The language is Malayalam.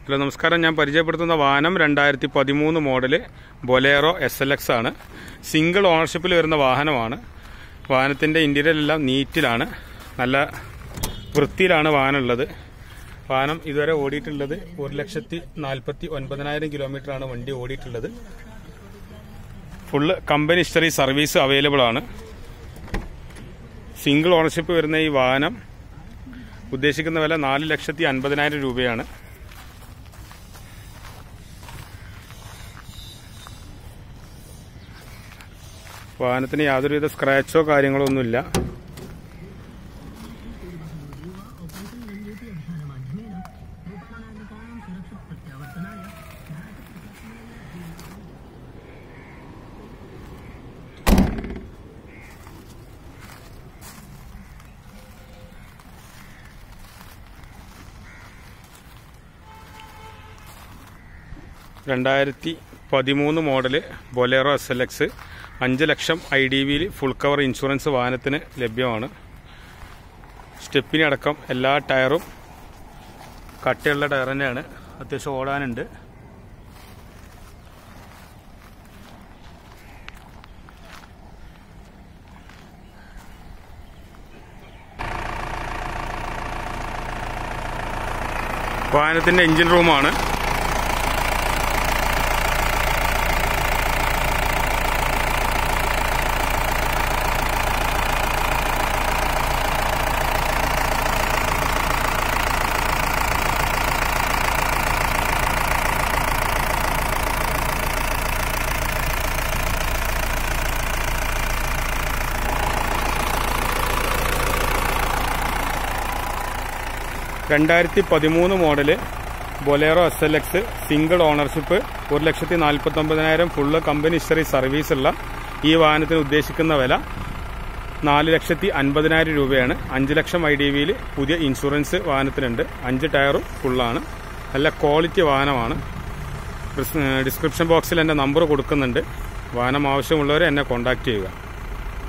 ഹലോ നമസ്കാരം ഞാൻ പരിചയപ്പെടുത്തുന്ന വാഹനം രണ്ടായിരത്തി പതിമൂന്ന് model Bolero S L X ആണ് സിംഗിൾ ഓണർഷിപ്പിൽ വരുന്ന വാഹനമാണ് വാഹനത്തിൻ്റെ ഇൻറ്റീരിയർ എല്ലാം നീറ്റിലാണ് നല്ല വൃത്തിയിലാണ് വാഹനം ഉള്ളത് വാഹനം ഇതുവരെ ഓടിയിട്ടുള്ളത് ഒരു ലക്ഷത്തി നാൽപ്പത്തി ഒൻപതിനായിരം കിലോമീറ്ററാണ് വണ്ടി ഓടിയിട്ടുള്ളത് full company history service available ആണ് സിംഗിൾ ഓണർഷിപ്പ് വരുന്ന ഈ വാഹനം ഉദ്ദേശിക്കുന്ന വില നാല് ലക്ഷത്തി അൻപതിനായിരം രൂപയാണ് വാഹനത്തിന് യാതൊരുവിധ സ്ക്രാച്ചോ കാര്യങ്ങളോ ഒന്നുമില്ല രണ്ടായിരത്തി പതിമൂന്ന് model Bolero S L X അഞ്ച് ലക്ഷം ഐ ഡി വിയിൽ ഫുൾ കവർ ഇൻഷുറൻസ് വാഹനത്തിന് ലഭ്യമാണ് സ്റ്റെപ്പിനി അടക്കം എല്ലാ ടയറും കട്ടയുള്ള ടയർ തന്നെയാണ് അത്യാവശ്യം ഓടാനുണ്ട് വാഹനത്തിന്റെ എഞ്ചിൻ റൂമാണ് രണ്ടായിരത്തി പതിമൂന്ന് model Bolero S L X single ownership ഒരു ലക്ഷത്തി നാൽപ്പത്തി ഒമ്പതിനായിരം ഫുള്ള് കമ്പനി ഹിസ്റ്ററി സർവീസ് ഉള്ള ഈ വാഹനത്തിന് ഉദ്ദേശിക്കുന്ന വില നാല് ലക്ഷത്തി അൻപതിനായിരം രൂപയാണ് അഞ്ച് ലക്ഷം ഐ ഡി വിയിൽ പുതിയ ഇൻഷുറൻസ് വാഹനത്തിനുണ്ട് അഞ്ച് ടയറും ഫുള്ളാണ് നല്ല ക്വാളിറ്റി വാഹനമാണ് ഡിസ്ക്രിപ്ഷൻ ബോക്സിൽ എൻ്റെ നമ്പർ കൊടുക്കുന്നുണ്ട് വാഹനം ആവശ്യമുള്ളവരെ എന്നെ കോൺടാക്ട് ചെയ്യുക